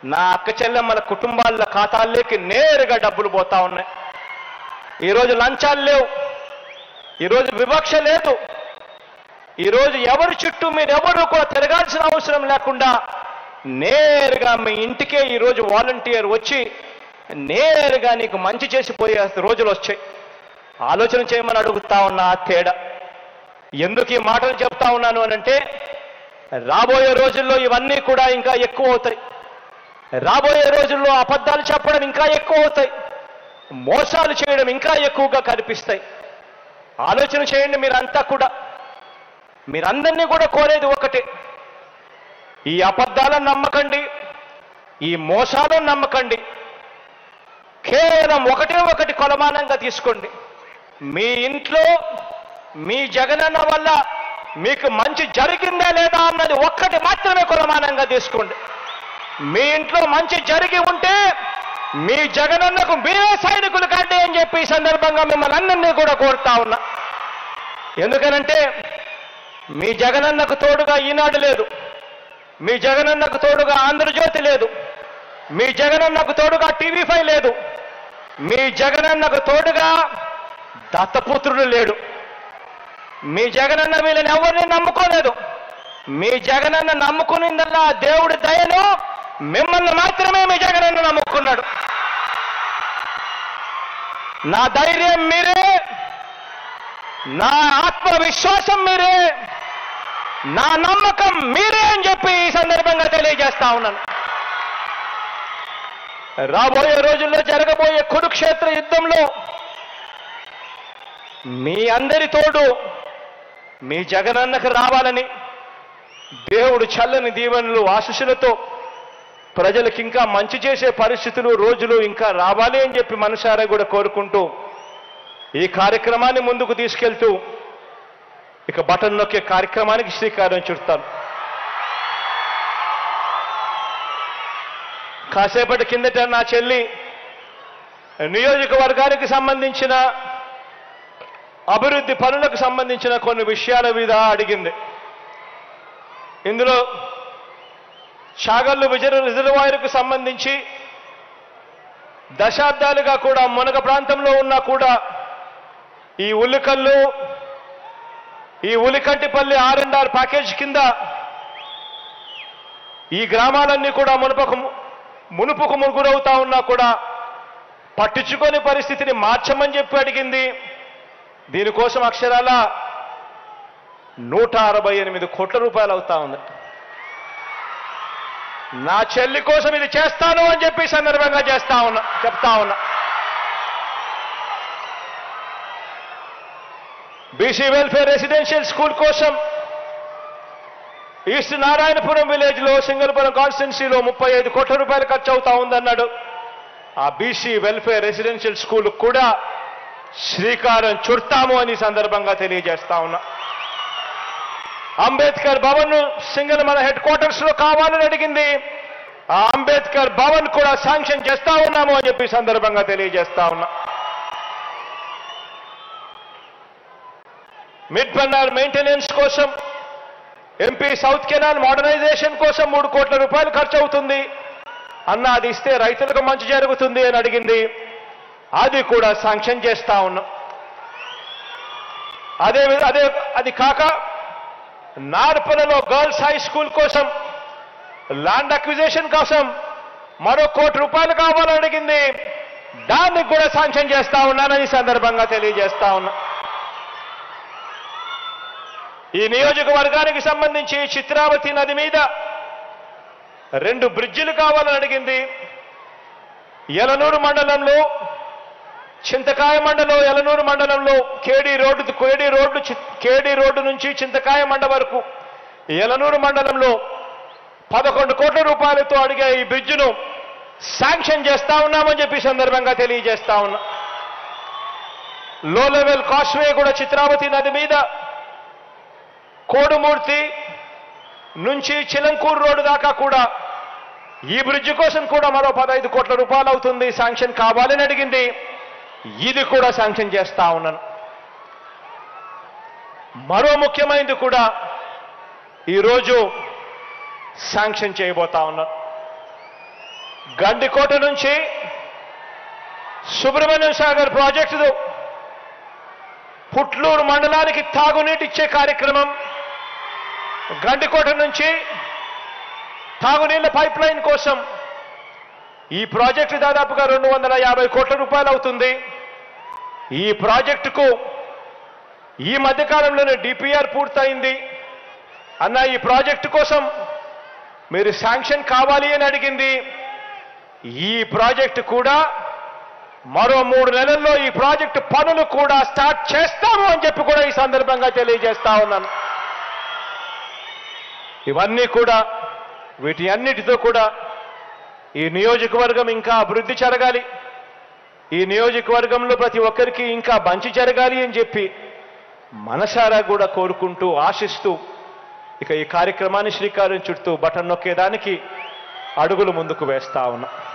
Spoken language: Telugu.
నా అక్క చెల్లెమ్మల కుటుంబాల ఖాతాల్లోకి నేరుగా డబ్బులు పోతా ఉన్నాయి ఈరోజు లంచాలు లేవు ఈరోజు వివక్ష లేదు ఈరోజు ఎవరి చుట్టూ మీరు ఎవరు కూడా తిరగాల్సిన అవసరం లేకుండా నేరుగా మీ ఇంటికే ఈరోజు వాలంటీర్ వచ్చి నేరుగా నీకు మంచి చేసిపోయే రోజులు వచ్చాయి ఆలోచన చేయమని అడుగుతా ఉన్నా ఆ తేడా ఎందుకు ఈ మాటలు చెప్తా ఉన్నాను అనంటే రాబోయే రోజుల్లో ఇవన్నీ కూడా ఇంకా ఎక్కువ అవుతాయి రాబోయే రోజుల్లో అబద్ధాలు చెప్పడం ఇంకా ఎక్కువ అవుతాయి మోసాలు చేయడం ఇంకా ఎక్కువగా కనిపిస్తాయి ఆలోచన చేయండి మీరంతా కూడా మీరందరినీ కూడా కోరేది ఒకటే ఈ అబద్ధాలను నమ్మకండి ఈ మోసాలను నమ్మకండి కేవలం ఒకటే ఒకటి కొలమానంగా తీసుకోండి మీ ఇంట్లో మీ జగనన్న వల్ల మీకు మంచి జరిగిందా లేదా అన్నది ఒక్కటి మాత్రమే కొలమానంగా తీసుకోండి మీ ఇంట్లో మంచి జరిగి ఉంటే మీ జగనన్నకు మీరే సైనికులు కండి అని చెప్పి ఈ సందర్భంగా మిమ్మల్ని అందరినీ కూడా కోరుతా ఉన్నా ఎందుకనంటే మీ జగనన్నకు తోడుగా ఈనాడు లేదు మీ జగనన్నకు తోడుగా ఆంధ్రజ్యోతి లేదు మీ జగనన్నకు తోడుగా టీవీ ఫైవ్ లేదు మీ జగనన్నకు తోడుగా దత్తపుత్రుడు లేడు మీ జగనన్న వీళ్ళని ఎవరిని నమ్ముకోలేదు మీ జగనన్న నమ్ముకునిందల్లా ఆ దేవుడి దయను మిమ్మల్ని మాత్రమే మీ జగనన్న నమ్ముకున్నాడు నా ధైర్యం మీరే నా ఆత్మవిశ్వాసం మీరే నా నమ్మకం మీరే అని చెప్పి ఈ సందర్భంగా తెలియజేస్తా ఉన్నాను రాబోయే రోజుల్లో జరగబోయే కురుక్షేత్ర యుద్ధంలో మీ అందరి తోడు మీ జగనన్నకు రావాలని దేవుడు చల్లని దీవెనలు ఆశీస్సులతో ప్రజలకు ఇంకా మంచి చేసే పరిస్థితులు రోజులు ఇంకా రావాలి అని చెప్పి మనసారా కూడా కోరుకుంటూ ఈ కార్యక్రమాన్ని ముందుకు తీసుకెళ్తూ ఇక బటన్ నొక్కే కార్యక్రమానికి శ్రీకారం చుడతాను కాసేపటి కిందట నా చెల్లి నియోజకవర్గానికి సంబంధించిన అభివృద్ధి పనులకు సంబంధించిన కొన్ని విషయాల మీద అడిగింది ఇందులో చాగల్లు విజయ రిజర్వాయర్కు సంబంధించి దశాబ్దాలుగా కూడా మునగ ప్రాంతంలో ఉన్నా కూడా ఈ ఉల్లికల్లు ఈ Ulikantipalli R and R package కింద ఈ గ్రామాలన్నీ కూడా మునుపకు మునుపుకు మునుగురవుతా ఉన్నా కూడా పట్టించుకొని పరిస్థితిని మార్చమని చెప్పి అడిగింది దీనికోసం అక్షరాల నూట అరవై ఎనిమిది కోట్ల రూపాయలు అవుతా ఉంది నా చెల్లి కోసం ఇది చేస్తాను అని చెప్పి ఈ సందర్భంగా చేస్తా ఉన్నా చెప్తా ఉన్నా బీసీ వెల్ఫేర్ రెసిడెన్షియల్ స్కూల్ కోసం ఈస్ట్ నారాయణపురం విలేజ్ లో సింగల్పురం కాన్స్టిట్యున్సీలో ముప్పై ఐదు కోట్ల రూపాయలు ఖర్చు అవుతా ఉందన్నాడు ఆ బీసీ వెల్ఫేర్ రెసిడెన్షియల్ స్కూల్ కూడా శ్రీకారం చుడతాము అని ఈ సందర్భంగా తెలియజేస్తా ఉన్నా అంబేద్కర్ భవన్ సింగల్ మన హెడ్ క్వార్టర్స్ లో కావాలని అడిగింది ఆ అంబేద్కర్ భవన్ కూడా శాంక్షన్ చేస్తా ఉన్నాము అని చెప్పి ఈ సందర్భంగా తెలియజేస్తా ఉన్నా మిడ్ బన్నార్ మెయింటెనెన్స్ కోసం ఎంపీ సౌత్ కెనాల్ మోడర్నైజేషన్ కోసం మూడు కోట్ల రూపాయలు ఖర్చు అవుతుంది అన్న అది ఇస్తే రైతులకు మంచి జరుగుతుంది అని అడిగింది అది కూడా శాంక్షన్ చేస్తా ఉన్నాం అదే వి- అదే అది కాక నార్పలలో గర్ల్స్ హై స్కూల్ కోసం ల్యాండ్ అక్విజిషన్ కోసం మరో కోటి రూపాయలు కావాలని అడిగింది దానికి కూడా శాంక్షన్ చేస్తా ఉన్నానని ఈ సందర్భంగా తెలియజేస్తా ఉన్నా ఈ నియోజకవర్గానికి సంబంధించి చిత్రావతి నది మీద రెండు బ్రిడ్జిలు కావాలని అడిగింది యలనూరు మండలంలో చింతకాయ మండలం యలనూరు మండలంలో కేడి రోడ్డు కేడి రోడ్డు చి- కేడి రోడ్డు నుంచి చింతకాయ మండ వరకు యలనూరు మండలంలో పదకొండు కోట్ల రూపాయలతో అడిగే ఈ బ్రిడ్జ్ను శాంక్షన్ చేస్తా ఉన్నామని చెప్పి ఈ సందర్భంగా తెలియజేస్తా ఉన్నా లో లెవెల్ కాస్ట్వే కూడా చిత్రావతి నది మీద కోడుమూర్తి నుంచి చిలంకూరు రోడ్డు దాకా కూడా ఈ బ్రిడ్జ్ కోసం కూడా మరో పదహైదు కోట్ల రూపాయలు అవుతుంది శాంక్షన్ కావాలని అడిగింది ఇది కూడా శాంక్షన్ చేస్తా ఉన్నాను మరో ముఖ్యమైనది కూడా ఈరోజు శాంక్షన్ చేయబోతా ఉన్నాను గండికోట నుంచి సుబ్రహ్మణ్యం సాగర్ ప్రాజెక్టు పుట్లూరు మండలానికి తాగునీటి ఇచ్చే కార్యక్రమం గండికోట నుంచి తాగునీళ్ల పైప్ లైన్ కోసం ఈ ప్రాజెక్టు దాదాపుగా రెండు వందల యాభై కోట్ల రూపాయలు అవుతుంది ఈ ప్రాజెక్టుకు ఈ మధ్యకాలంలోనే డిపిఆర్ పూర్తయింది అన్న ఈ ప్రాజెక్టు కోసం మీరు శాంక్షన్ కావాలి అని అడిగింది ఈ ప్రాజెక్టు కూడా మరో మూడు నెలల్లో ఈ ప్రాజెక్టు పనులు కూడా స్టార్ట్ చేస్తాము అని చెప్పి కూడా ఈ సందర్భంగా తెలియజేస్తా ఉన్నాను ఇవన్నీ కూడా వీటి అన్నిటితో కూడా ఈ నియోజకవర్గం ఇంకా అభివృద్ధి జరగాలి ఈ నియోజకవర్గంలో ప్రతి ఒక్కరికి ఇంకా మంచి జరగాలి అని చెప్పి మనసారా కూడా కోరుకుంటూ ఆశిస్తూ ఇక ఈ కార్యక్రమాన్ని శ్రీకారం చుట్టూ బటన్ నొక్కేదానికి అడుగులు ముందుకు వేస్తా ఉన్నా